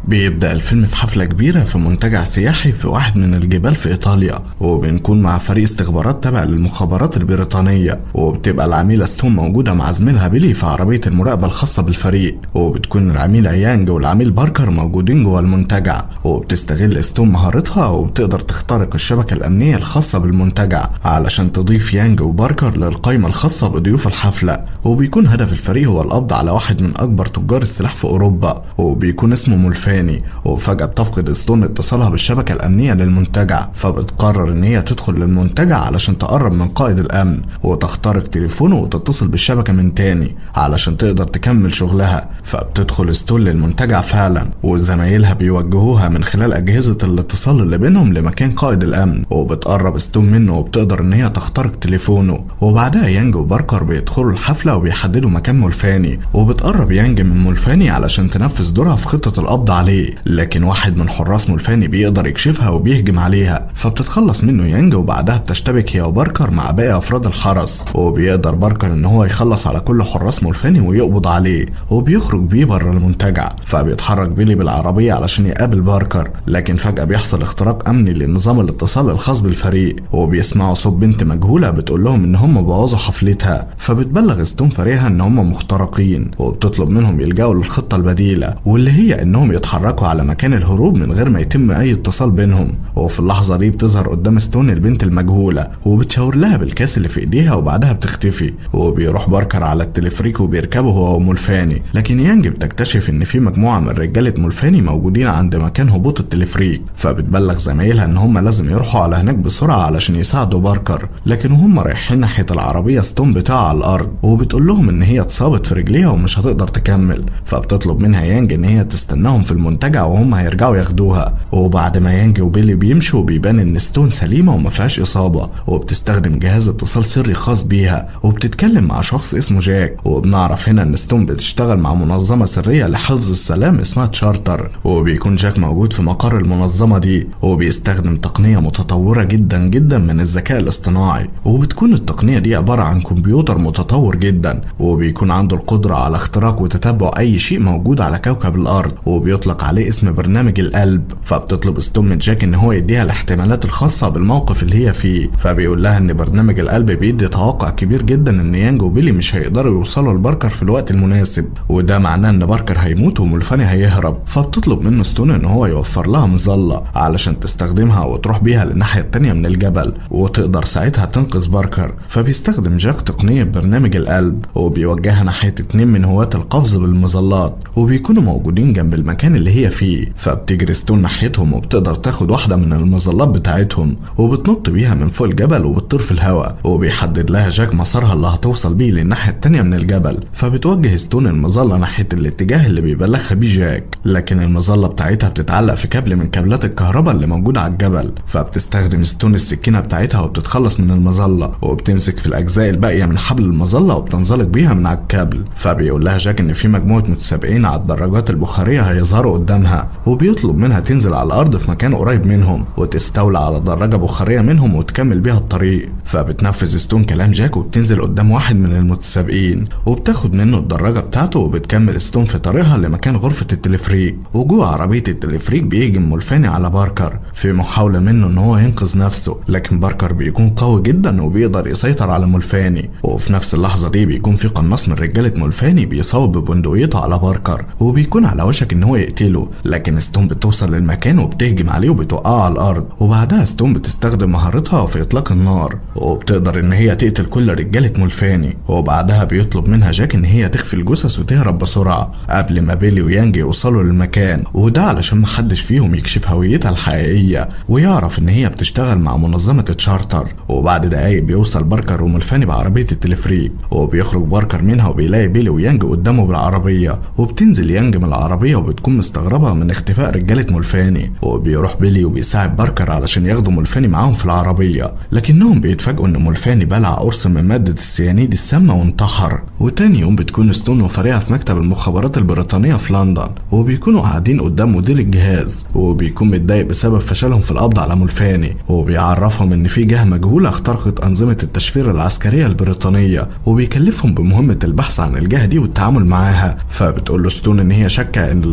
بيبدأ الفيلم في حفلة كبيرة في منتجع سياحي في واحد من الجبال في إيطاليا وبنكون مع فريق استخبارات تابع للمخابرات البريطانية وبتبقى العميلة ستون موجودة مع زميلها بيلي في عربية المراقبة الخاصة بالفريق وبتكون العميلة يانج والعميل باركر موجودين جوه المنتجع وبتستغل ستون مهارتها وبتقدر تخترق الشبكة الأمنية الخاصة بالمنتجع علشان تضيف يانج وباركر للقائمة الخاصة بضيوف الحفلة وبيكون هدف الفريق هو القبض على واحد من أكبر تجار السلاح في أوروبا وبيكون اسمه مولفاني وفجأة بتفقد ستون اتصالها بالشبكة الأمنية للمنتجع فبتقرر إن هي تدخل للمنتجع علشان تقرب من قائد الأمن وتخترق تليفونه وتتصل بالشبكة من تاني علشان تقدر تكمل شغلها فبتدخل ستون للمنتجع فعلا وزمايلها بيوجهوها من خلال أجهزة الاتصال اللي بينهم لمكان قائد الأمن وبتقرب ستون منه وبتقدر إن هي تخترق تليفونه وبعدها يانج وباركر بيدخلوا الحفلة وبيحددوا مكان مولفاني وبتقرب يانج من مولفاني علشان تنفذ دورها في خطة القبض عليه لكن واحد من حراس مولفاني بيقدر يكشفها وبيهجم عليها فبتتخلص منه يانج وبعدها بتشتبك هي وباركر مع باقي افراد الحرس وبيقدر باركر ان هو يخلص على كل حراس مولفاني ويقبض عليه وبيخرج بيه بره المنتجع فبيتحرك بيلي بالعربية علشان يقابل باركر لكن فجأة بيحصل اختراق امني لنظام الاتصال الخاص بالفريق وبيسمعوا صوت بنت مجهولة بتقول لهم ان هم بوظوا حفلتها فبتبلغ ستون فريقها ان هم مخترقين وبتطلب منهم يلجأوا للخطة البديلة واللي هي انهم يتحركوا على مكان الهروب من غير ما يتم اي اتصال بينهم وفي اللحظة دي بتظهر قدام ستون البنت المجهولة وبتشاور لها بالكاس اللي في ايديها وبعدها بتختفي وبيروح باركر على التلفريك وبيركبه هو ومولفاني لكن يانج بتكتشف ان في مجموعة من رجالة مولفاني موجودين عند مكان هبوط التلفريك فبتبلغ زمايلها ان هم لازم يروحوا على هناك بسرعة علشان يساعدوا باركر لكن وهم رايحين ناحية العربية ستون بتاعها على الارض وبتقول لهم ان هي اتصابت في رجليها ومش هتقدر تكمل فبتطلب منها يانج ان هي تستناهم في المنتجع وهم هيرجعوا ياخدوها وبعد ما يانج وبيلي بيمشوا بيبان ان ستون سليمة وما فيهاش اصابة وبتستخدم جهاز اتصال سري خاص بيها وبتتكلم مع شخص اسمه جاك وبنعرف هنا ان ستون بتشتغل مع منظمة سرية لحفظ السلام اسمها تشارتر وبيكون جاك موجود في مقر المنظمة دي وبيستخدم تقنية متطورة جدا جدا من الذكاء الاصطناعي وبتكون التقنية دي عبارة عن كمبيوتر متطور جدا وبيكون عنده القدرة على اختراق وتتبع اي شيء موجود على كوكب الارض وبيطلق عليه اسم برنامج القلب فبتطلب ستون من جاك ان هو يديها الاحتمالات الخاصة بالموقف اللي هي فيه فبيقول لها ان برنامج القلب بيدي توقع كبير جدا ان يانج وبيلي مش هيقدروا يوصلوا لباركر في الوقت المناسب وده معناه ان باركر هيموت ومولفاني هيهرب فبتطلب منه ستون ان هو يوفر لها مظلة علشان تستخدمها وتروح بيها للناحية التانية من الجبل وتقدر ساعتها تنقذ باركر فبيستخدم جاك تقنية برنامج القلب وبيوجهها ناحية اتنين من هواة القفز بالمظلات وبيكونوا موجودين جنب المكان اللي هي فيه فبتجري ستون ناحيتهم وبتقدر تاخد واحدة من المظلات بتاعتهم وبتنط بيها من فوق الجبل وبتطير في الهواء وبيحدد لها جاك مسارها اللي هتوصل بيه للناحية التانية من الجبل فبتوجه ستون المظلة ناحية الاتجاه اللي بيبلغها بيه جاك لكن المظلة بتاعتها بتتعلق في كابل من كابلات الكهرباء اللي موجودة على الجبل فبتستخدم ستون السكينة بتاعتها وبتتخلص من المظلة وبتمسك في الأجزاء الباقية من حبل المظلة وبتنزلق بيها من على الكابل فبيقول لها جاك إن في مجموعة متسابقين على الدراجات البخارية هيظهروا قدامها وبيطلب منها تنزل على الأرض في مكان قريب منهم وتستولى على دراجة بخارية منهم وتكمل بيها الطريق فبتنفذ ستون كلام جاك وبتنزل قدام واحد من المتسابقين وبتاخد منه الدراجة بتاعته وبتكمل ستون في طريقها لمكان غرفة التلفريك وجوه عربية التلفريك بيهجم مولفاني على باركر في محاولة منه ان هو ينقذ نفسه لكن باركر بيكون قوي جدا وبيقدر يسيطر على مولفاني وفي نفس اللحظة دي بيكون في قناص من رجالة مولفاني بيصوب ببندقيته على باركر وبيكون على وشك ان هو يقتله لكن ستون بتوصل للمكان وبتهجم عليه وبتوقعه على الارض وبعدها ستون بتستخدم مهارتها في اطلاق النار وبتقدر ان هي تقتل كل رجالة مولفاني وبعدها بيطلب منها جاك ان هي تخفي الجثث وتهرب بسرعة قبل ما بيلي ويانج يوصلوا للمكان وده علشان محدش فيهم يكشف هويتها الحقيقية ويعرف ان هي بتشتغل مع منظمة تشارتر وبعد دقايق بيوصل باركر ومولفاني بعربية التلفريك وبيخرج باركر منها وبيلاقي بيلي ويانج قدامه بالعربية وبتنزل يانج من العربية وبتكون مستغربة من اختفاء رجالة مولفاني وبيروح بيلي وبيساعد باركر علشان ياخدوا مولفاني معاهم في العربية لكنهم بيتفاجئوا ان مولفاني بلع قرص من مادة السيانيد السامة وانتحر وتاني يوم بتكون ستون وفريقها في مكتب المخابرات البريطانية في لندن وبيكونوا قاعدين قدام مدير الجهاز وبيكون متضايق بسبب فشلهم في القبض على مولفاني وبيعرفهم ان في جهة مجهولة اخترقت أنظمة التشفير العسكرية البريطانية وبيكلفهم بمهمة البحث عن الجهة دي والتعامل معاها فبتقول له ستون ان هي شاكة ان اللي ورا كل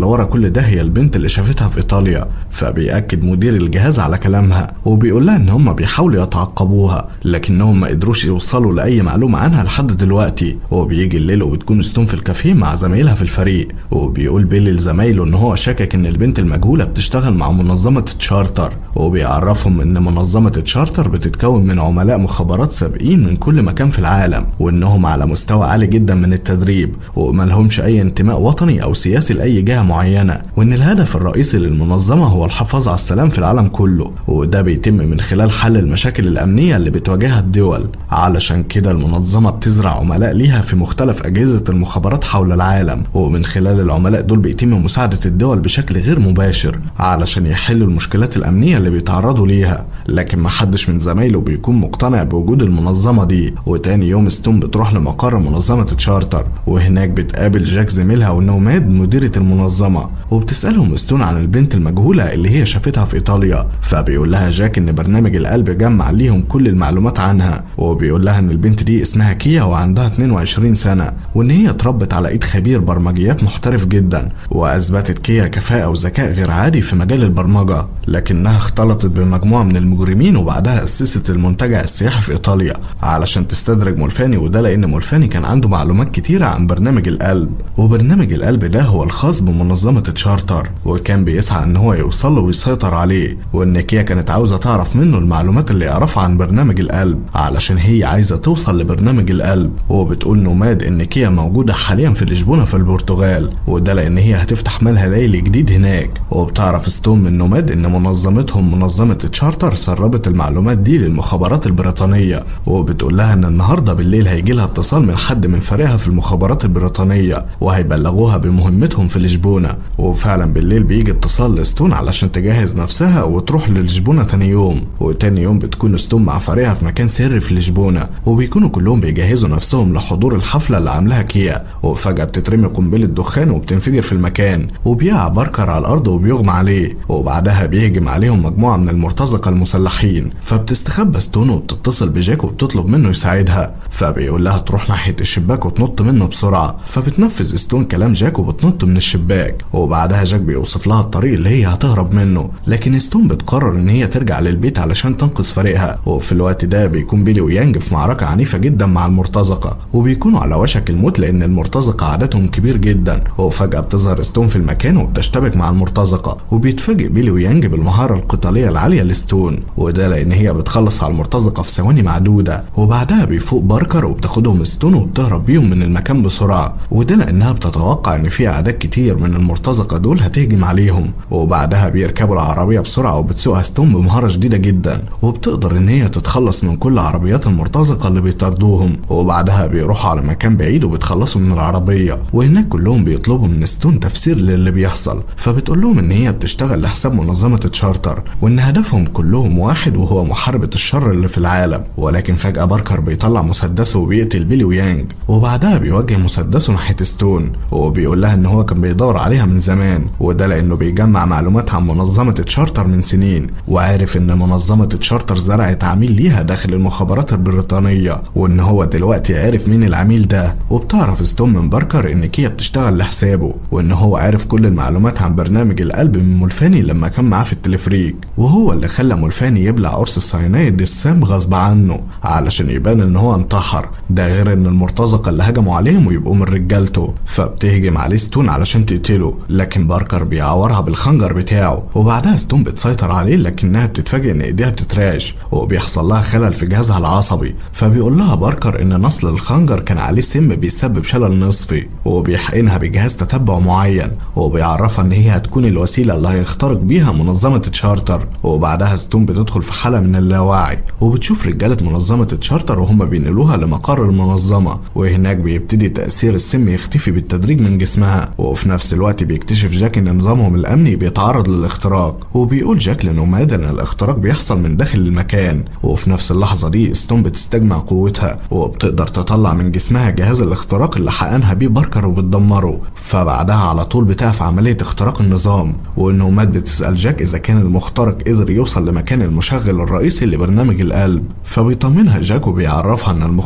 كل ده هي البنت اللي شافتها في ايطاليا فبيأكد مدير الجهاز على كلامها وبيقول لها ان هم بيحاولوا يتعقبوها لكنهم ما قدروش يوصلوا لاي معلومه عنها لحد دلوقتي وبيجي الليل وبتكون ستون في الكافيه مع زمايلها في الفريق وبيقول بيلي لزمايله ان هو شاكك ان البنت المجهوله بتشتغل مع منظمه تشارتر وبيعرفهم ان منظمه تشارتر بتتكون من عملاء مخابرات سابقين من كل مكان في العالم وانهم على مستوى عالي جدا من التدريب وملهمش اي انتماء وطني او سياسي لاي جهه معينه وان الهدف الرئيسي للمنظمه هو الحفاظ على السلام في العالم كله وده بيتم من خلال حل المشاكل الامنيه اللي بتواجهها الدول علشان كده المنظمه بتزرع عملاء ليها في مختلف اجهزه المخابرات حول العالم ومن خلال العملاء دول بيتم مساعده الدول بشكل غير مباشر علشان يحلوا المشكلات الامنيه اللي بيتعرضوا ليها لكن محدش من زمايله بيكون مقتنع بوجود المنظمه دي وتاني يوم ستون بتروح لمقر منظمه تشارتر وهناك بتقابل جاك زميلها ونوماد مديره المنظمه وبتسالهم ستون عن البنت المجهوله اللي هي شافتها في ايطاليا فبيقول لها جاك ان برنامج القلب جمع ليهم كل المعلومات عنها وبيقول لها ان البنت دي اسمها كيا وعندها 22 سنه وان هي اتربت على ايد خبير برمجيات محترف جدا واثبتت كيا كفاءه وذكاء غير عادي في مجال البرمجه لكنها اختلطت بمجموعه من المجرمين وبعدها اسست المنتجع السياحي في ايطاليا علشان تستدرج مولفاني وده لان مولفاني كان عنده معلومات كتيره عن برنامج القلب وبرنامج القلب ده هو الخاص بمنظمه تشارتر وكان بيسعى ان هو يوصل له ويسيطر عليه وان كيا كانت عاوزه تعرف منه المعلومات اللي يعرفها عن برنامج القلب علشان هي عايزه توصل لبرنامج القلب وبتقول نوماد ان كيا موجوده حاليا في لشبونه في البرتغال وده لان هي هتفتح مالها ليلي جديد هناك وبتعرف ستون من نوماد ان منظمتهم منظمه تشارتر سربت المعلومات دي للمخابرات البريطانيه وبتقول لها ان النهارده بالليل هيجي لها اتصال من حد من فريقها في المخابرات البريطانيه وهيبلغوها بمهمتهم في لشبونه وفعلا بالليل بيجي اتصال لستون علشان تجهز نفسها وتروح للشبونه تاني يوم وتاني يوم بتكون ستون مع فريقها في مكان سري في لشبونه وبيكونوا كلهم بيجهزوا نفسهم لحضور الحفله اللي عاملاها كيا وفجاه بتترمي قنبله دخان وبتنفجر في المكان وبيقع باركر على الارض وبيغمى عليه وبعدها بيهجم عليهم مجموعه من المرتزقه المسلحين فبتستخبى ستون وبتتصل بجاك وبتطلب منه يساعدها فبيقول لها تروح ناحيه الشباك وتنط منه بسرعه فبتنفذ ستون كلام جاك وبتنط من الشباك وبعدها جاك بيوصف لها الطريق اللي هي هتهرب منه لكن ستون بتقرر ان هي ترجع للبيت علشان تنقذ فريقها وفي الوقت ده بيكون بيلي ويانج في معركه عنيفه جدا مع المرتزقه وبيكونوا على وشك الموت لان المرتزقه عددهم كبير جدا وفجاه بتظهر ستون في المكان وبتشتبك مع المرتزقه وبيتفاجئ بيلي ويانج بالمهاره القتاليه العاليه لستون وده لان هي بتخلص على المرتزقه في ثواني معدوده وبعدها بيفوق باركر وبتاخدهم ستون وبتهرب بيهم من المكان بسرعه وده لانها بتتوقع ان في اعداد كتير من المرتزقه دول هتهجم عليهم وبعدها بيركبوا العربيه بسرعه وبتسوقها ستون بمهاره شديده جدا وبتقدر ان هي تتخلص من كل عربيات المرتزقه اللي بيطاردوهم وبعدها بيروحوا على مكان بعيد وبتخلصوا من العربيه وهناك كلهم بيطلبوا من ستون تفسير للي بيحصل فبتقول لهم ان هي بتشتغل لحساب منظمه تشارتر وان هدفهم كلهم واحد وهو محاربه الشر اللي في العالم ولكن فجاه باركر بيطلع مسدسه وبيقتل بيلي ويانج وبعدها بيوجه مسدسه ناحيه ستون وبيقول لها ان هو كان بيدور عليها من زمان وده لانه بيجمع معلومات عن منظمه تشارتر من سنين وعارف ان منظمه تشارتر زرعت عميل ليها داخل المخابرات البريطانيه وان هو دلوقتي عارف مين العميل ده وبتعرف ستون من باركر ان كيا بتشتغل لحسابه وان هو عارف كل المعلومات عن برنامج القلب من مولفاني لما كان معاه في التلفريك وهو اللي خلى مولفاني يبلع قرص الساينايد السام غصب عنه علشان يبان ان هو انتحر ده غير ان المرتزقه اللي هجموا عليهم ويبقوا من رجالته فبتهجم عليه ستون علشان تقتله لكن باركر بيعورها بالخنجر بتاعه وبعدها ستون بتسيطر عليه لكنها بتتفاجئ ان ايديها بتتراش وبيحصل لها خلل في جهازها العصبي فبيقول لها باركر ان نصل الخنجر كان عليه سم بيسبب شلل نصفي وبيحقنها بجهاز تتبع معين وبيعرفها ان هي هتكون الوسيله اللي هيخترق بيها منظمه تشارتر وبعدها ستون بتدخل في حاله من اللاوعي وبتشوف رجاله منظمه تشارتر وهم بينقلوها لمقر المنظمه وهناك بيبتدي تاثير السم يختفي بالتدريج من جسمها وفي نفس الوقت بيكتشف جاك ان نظامهم الامني بيتعرض للاختراق وبيقول جاك لنوماد ان الاختراق بيحصل من داخل المكان وفي نفس اللحظه دي ستون بتستجمع قوتها وبتقدر تطلع من جسمها جهاز الاختراق اللي حقنها بيه باركر وبتدمره فبعدها على طول بتقف عمليه اختراق النظام ونوماد بتسال جاك اذا كان المخترق قدر يوصل لمكان المشغل الرئيسي لبرنامج القلب فبيطمنها جاك وبيعرفها ان المخترق ما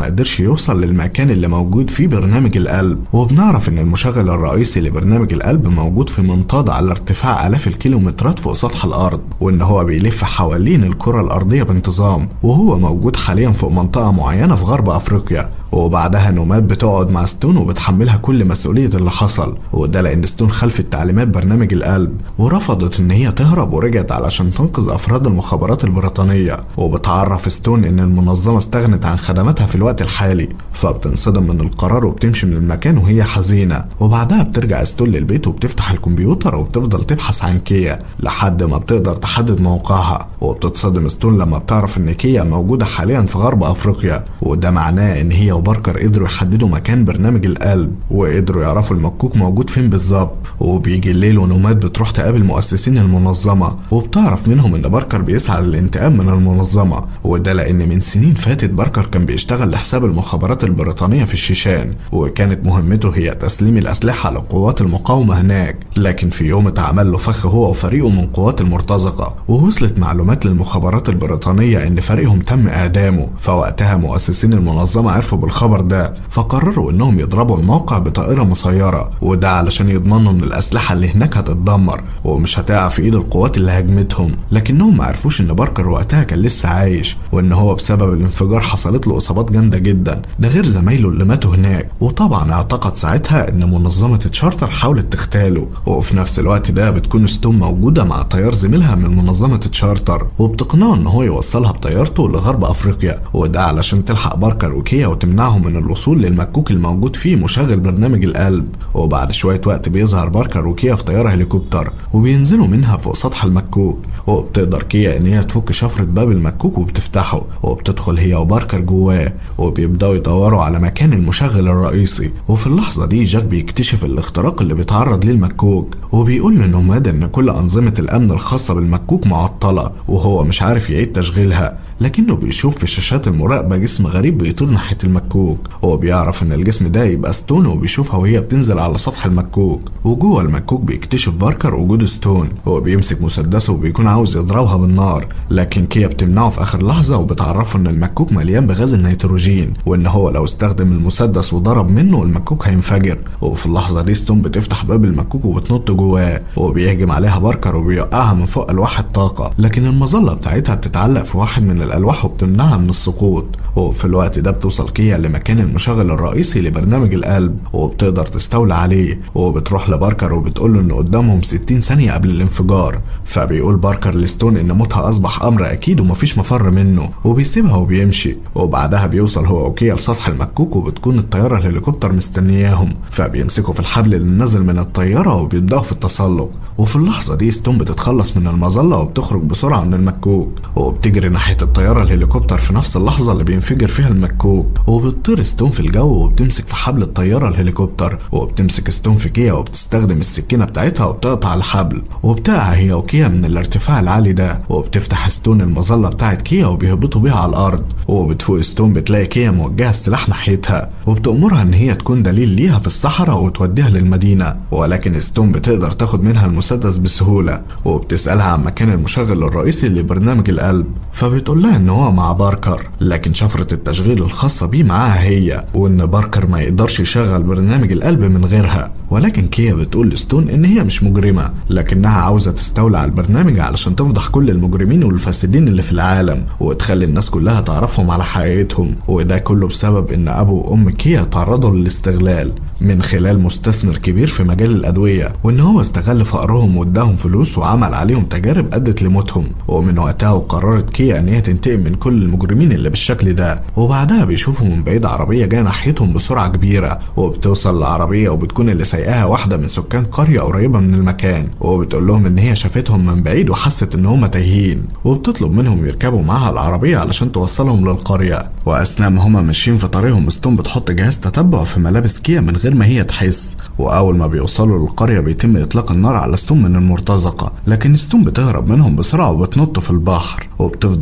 ما قدرش يوصل للمكان اللي موجود فيه برنامج القلب وبنعرف ان المشغل الرئيسي لبرنامج القلب موجود في منطاد على ارتفاع الاف الكيلومترات فوق سطح الارض وان هو بيلف حوالين الكرة الارضية بانتظام وهو موجود حاليا فوق منطقة معينة في غرب افريقيا وبعدها نومات بتقعد مع ستون وبتحملها كل مسؤولية اللي حصل وده لأن ستون خلفت تعليمات برنامج القلب ورفضت إن هي تهرب ورجعت علشان تنقذ أفراد المخابرات البريطانية وبتعرف ستون إن المنظمة استغنت عن خدماتها في الوقت الحالي فبتنصدم من القرار وبتمشي من المكان وهي حزينة وبعدها بترجع ستون للبيت وبتفتح الكمبيوتر وبتفضل تبحث عن كيا لحد ما بتقدر تحدد موقعها وبتتصدم ستون لما بتعرف إن كيا موجودة حاليا في غرب أفريقيا وده معناه إن هي وباركر قدروا يحددوا مكان برنامج القلب وقدروا يعرفوا المكوك موجود فين بالظبط وبيجي الليل ونومات بتروح تقابل مؤسسين المنظمة وبتعرف منهم إن باركر بيسعى للانتقام من المنظمة وده لأن من سنين فاتت باركر كان بيشتغل لحساب المخابرات البريطانية في الشيشان وكانت مهمته هي تسليم الأسلحة لقوات المقاومة هناك لكن في يوم اتعمل له فخ هو وفريقه من قوات المرتزقة ووصلت معلومات للمخابرات البريطانية إن فريقهم تم إعدامه فوقتها مؤسسين المنظمة عرفوا بالخبر ده فقرروا إنهم يضربوا الموقع بطائرة مسيرة وده علشان يضمنوا إن الأسلحة اللي هناك هتتدمر ومش هتقع في إيد القوات اللي هاجمتهم لكنهم ما عرفوش إن باركر وقتها كان لسه عايش وإن هو بسبب الانفجار حصلت له إصابات جامدة جدا ده غير زمايله اللي ماتوا هناك وطبعا اعتقد ساعتها إن منظمة تشارتر حاولت تغتاله وفي نفس الوقت ده بتكون ستون موجودة مع طيار زميلها من منظمة تشارتر وبتقنعه إن هو يوصلها بطيارته لغرب أفريقيا وده علشان تلحق باركر وكيا وتمنعهم من الوصول للمكوك الموجود فيه مشغل برنامج القلب وبعد شوية وقت بيظهر باركر وكيا في طيارة هليكوبتر وبينزلوا منها فوق سطح المكوك وبتقدر كيا إن هي تفك شفرة باب المكوك وبتفتحه وبتدخل هي وباركر جواه وبيبدأوا يدوروا على مكان المشغل الرئيسي وفي اللحظة دي جاك بيكتشف الاختراق اللي بيتعرض ليه المكوك وبيقول لنوماد إن كل أنظمة الأمن الخاصة بالمكوك معطلة وهو مش عارف يعيد تشغيلها لكنه بيشوف في شاشات المراقبة جسم غريب بيطير ناحية المكوك هو بيعرف ان الجسم ده يبقى ستون وبيشوفها وهي بتنزل على سطح المكوك وجوه المكوك بيكتشف باركر وجود ستون هو بيمسك مسدسه وبيكون عاوز يضربها بالنار لكن كيا بتمنعه في اخر لحظة وبتعرفه ان المكوك مليان بغاز النيتروجين وان هو لو استخدم المسدس وضرب منه المكوك هينفجر وفي اللحظة دي ستون بتفتح باب المكوك وبتنط جواه وبيهجم عليها باركر وبيوقعها من فوق الواح الطاقة لكن المظلة بتاعتها بتتعلق في واحد من الالواح وبتمنعها من السقوط وفي الوقت ده بتوصل كيا لمكان المشغل الرئيسي لبرنامج القلب وبتقدر تستولى عليه وبتروح لباركر وبتقول له ان قدامهم 60 ثانية قبل الانفجار فبيقول باركر لستون ان موتها اصبح امر اكيد ومفيش مفر منه وبيسيبها وبيمشي وبعدها بيوصل هو وكيا لسطح المكوك وبتكون الطيارة الهليكوبتر مستنياهم فبيمسكوا في الحبل اللي نازل من الطيارة وبيبدأوا في التسلق وفي اللحظة دي ستون بتتخلص من المظلة وبتخرج بسرعة من المكوك وبتجري ناحية الطيارة الهليكوبتر في نفس اللحظة اللي بينفجر فيها المكوك وبتطير ستون في الجو وبتمسك في حبل الطيارة الهليكوبتر وبتمسك ستون في كيا وبتستخدم السكينة بتاعتها وبتقطع الحبل وبتقع هي وكيا من الارتفاع العالي ده وبتفتح ستون المظلة بتاعت كيا وبيهبطوا بيها على الأرض وبتفوق ستون بتلاقي كيا موجهة السلاح ناحيتها وبتأمرها إن هي تكون دليل ليها في الصحراء وتوديها للمدينة ولكن ستون بتقدر تاخد منها المسدس بسهولة وبتسألها عن مكان المشغل الرئيسي لبرنامج القلب فبتقول لها إن هو مع باركر لكن شفرة التشغيل الخاصة بيه معاها هي وإن باركر ما يقدرش يشغل برنامج القلب من غيرها ولكن كيا بتقول لستون إن هي مش مجرمة لكنها عاوزة تستولى على البرنامج علشان تفضح كل المجرمين والفاسدين اللي في العالم وتخلي الناس كلها تعرفهم على حقيقتهم وده كله بسبب إن أبو وأم كيا تعرضوا للاستغلال من خلال مستثمر كبير في مجال الأدوية وإن هو استغل فقرهم واداهم فلوس وعمل عليهم تجارب أدت لموتهم ومن وقتها وقررت كيا إن هي تنتقم من كل المجرمين اللي بالشكل ده وبعدها بيشوفوا من بعيد عربية جاية ناحيتهم بسرعة كبيرة وبتوصل العربية وبتكون اللي سايقاها واحدة من سكان قرية قريبة من المكان وبتقول لهم إن هي شافتهم من بعيد وحست إن هما تايهين وبتطلب منهم يركبوا معاها العربية علشان توصلهم للقرية وأثناء ما هما ماشيين في طريقهم ستون بتحط جهاز تتبع في ملابس كيا من غير ما هي تحس وأول ما بيوصلوا للقرية بيتم إطلاق النار على ستون من المرتزقة لكن ستون بتهرب منهم بسرعة وبتنط في البحر وبتفضل ستون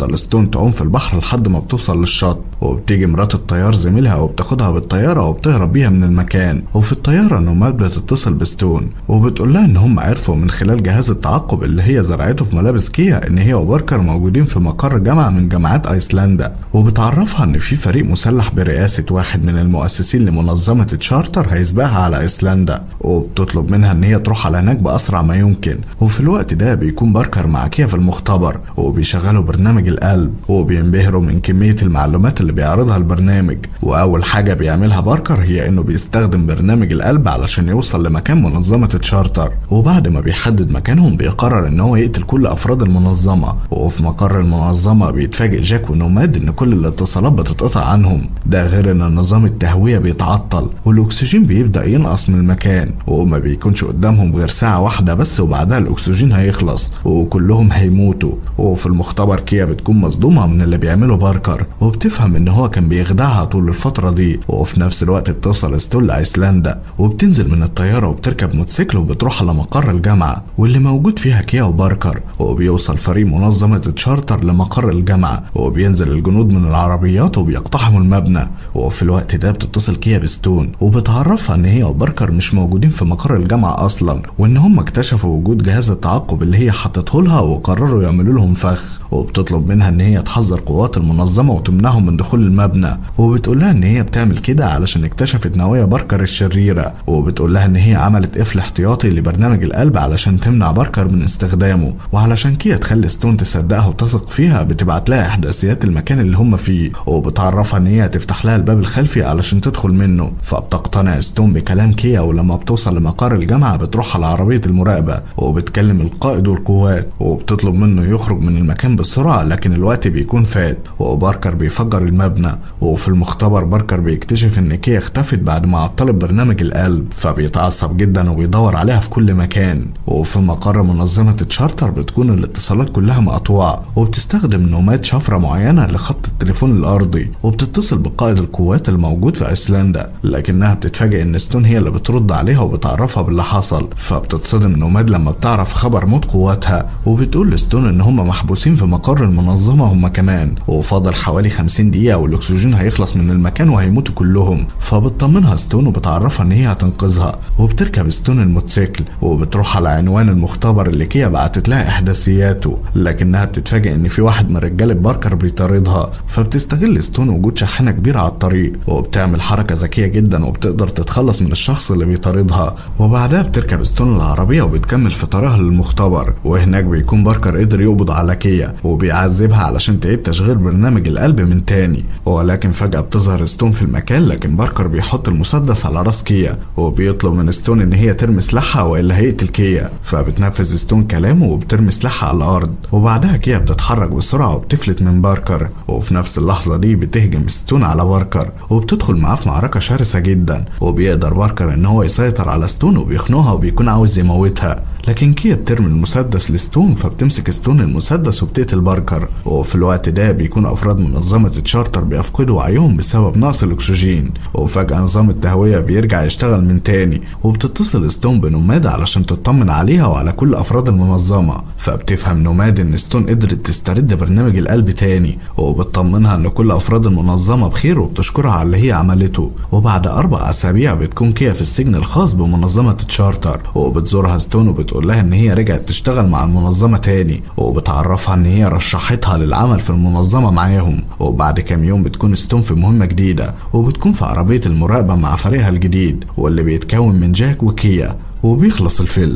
ستون تعوم في البحر لحد ما بتوصل للشط وبتيجي مرات الطيار زميلها وبتاخدها بالطيارة وبتهرب بيها من المكان وفي الطيارة نوماد بتتصل بستون وبتقول لها ان هم عرفوا من خلال جهاز التعقب اللي هي زرعته في ملابس كيا ان هي وباركر موجودين في مقر جامعة من جامعات ايسلندا وبتعرفها ان في فريق مسلح برئاسة واحد من المؤسسين لمنظمة تشارتر هيسبقها على ايسلندا وبتطلب منها ان هي تروح على هناك باسرع ما يمكن وفي الوقت ده بيكون باركر مع كيا في المختبر وبيشغلوا برنامج القلب وبينبهروا من كمية المعلومات اللي بيعرضها البرنامج واول حاجة بيعملها باركر هي انه بيستخدم برنامج القلب علشان يوصل لمكان منظمة تشارتر وبعد ما بيحدد مكانهم بيقرر ان هو يقتل كل افراد المنظمة وفي مقر المنظمة بيتفاجئ جاك ونوماد ان كل الاتصالات بتتقطع عنهم ده غير ان نظام التهوية بيتعطل والاكسجين بيبدأ ينقص من المكان وما بيكونش قدامهم غير ساعة واحدة بس وبعدها الاكسجين هيخلص وكلهم هيموتوا وفي المختبر كيا بتكون مصدومة من اللي بيعمله باركر وبتفهم ان هو كان بيخدعها طول الفترة دي وفي نفس الوقت بتوصل ستول لايسلندا وبتنزل من الطيارة وبتركب موتوسيكل وبتروح على مقر الجامعة واللي موجود فيها كيا وباركر وبيوصل فريق منظمة تشارتر لمقر الجامعة وبينزل الجنود من العربيات وبيقتحموا المبنى وفي الوقت ده بتتصل كيا بستون وبتعرفها ان هي وباركر مش موجودين في مقر الجامعة اصلا وان هم اكتشفوا وجود جهاز التعقب اللي هي حطته لها وقرروا يعملوا لهم فخ وبتطلب منها ان هي تحذر قوات المنظمة وتمنعهم من دخول المبنى وبتقول لها ان هي بتعمل كده علشان اكتشفت نوايا باركر الشريرة وبتقول لها ان هي عملت قفل احتياطي لبرنامج القلب علشان تمنع باركر من استخدامه وعلشان كده تخلي ستون تصدقها وتثق فيها بتبعت لها احداثيات المكان اللي هم فيه وبتعرفها ان هي تفتح لها الباب الخلفي علشان تدخل منه فبتقتنع ستون بكلام كيا ولما بتوصل لمقر الجامعة بتروح على عربية المراقبة وبتكلم القائد والقوات وبتطلب منه يخرج من المكان بسرعة لكن الوقت بيكون فات وباركر بيفجر المبنى وفي المختبر باركر بيكتشف ان كيا اختفت بعد ما عطلت برنامج القلب فبيتعصب جدا وبيدور عليها في كل مكان وفي مقر منظمة تشارتر بتكون الاتصالات كلها مقطوعة وبتستخدم نوماد شفرة معينة لخط التليفون الأرضي وبتتصل بقائد القوات الموجود في أيسلندا لكنها بتتفاجئ إن ستون هي اللي بترد عليها وبتعرفها باللي حصل فبتتصدم نوماد لما بتعرف خبر موت قواتها وبتقول لستون إن هم محبوسين في مقر المنظمة هم كمان وفاضل حوالي 50 دقيقة والأكسجين هيخلص من المكان وهيموتوا كلهم فبتطمنها ستون وبتعرفها إن هي هتنقذها وبتركب ستون الموتوسيكل وبتروح على عنوان المختبر اللي كيا بعتت لها إحداثياته لكنها بتتفاجئ إن في واحد من رجالة باركر بيطاردها فبتستغل ستون وجود شاحنة كبيرة على الطريق وبتعمل حركة ذكية جدا وبتقدر تتخلص من الشخص اللي بيطاردها وبعدها بتركب ستون العربية وبتكمل في طريقها للمختبر وهناك بيكون باركر قدر يقبض على كيا وبيعذبها علشان تعيد تشغيل برنامج القلب من تاني ولكن فجأة بتظهر ستون في المكان لكن باركر بيحط المسدس على راس كيا وبيطلب من ستون ان هي ترمي سلاحها والا هيقتل كيا فبتنفذ ستون كلامه وبترمي سلاحها على الارض وبعدها كيا بتتحرك بسرعة وبتفلت من باركر وفي نفس اللحظة دي بتهجم ستون على باركر وبتدخل معاه في معركة شرسة جدا وبيقدر باركر ان هو يسيطر على ستون وبيخنقها وبيكون عاوز يموتها لكن كيا بترمي المسدس لستون فبتمسك ستون المسدس وبتقتل باركر وفي الوقت ده بيكون افراد منظمة تشارتر بيفقدوا وعيهم بسبب نقص الاكسجين وفجأة نظام التهوية بيرجع يشتغل من تاني وبتتصل ستون بنوماد علشان تطمن عليها وعلى كل افراد المنظمة فبتفهم نوماد ان ستون قدرت تسترد برنامج القلب تاني وبتطمنها ان كل افراد المنظمة بخير وبتشكرها على اللي هي عملته وبعد اربع اسابيع بتكون كيا في السجن الخاص بمنظمة تشارتر وبتزورها ستون وبتقول لها ان هي رجعت تشتغل مع المنظمة تاني وبتعرفها ان هي رشحتها للعمل في المنظمة معاهم وبعد كام يوم بتكون ستون في مهمة جديدة وبتكون في عربية المراقبة مع فريقها الجديد واللي بيتكون من جاك وكيا وبيخلص الفيلم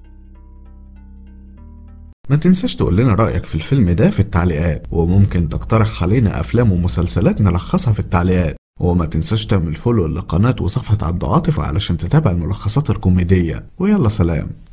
ما تنساش تقول لنا رأيك في الفيلم ده في التعليقات وممكن تقترح علينا أفلام ومسلسلات نلخصها في التعليقات وما تنساش تعمل فولو للقناة وصفحة عبد عاطف علشان تتابع الملخصات الكوميدية ويلا سلام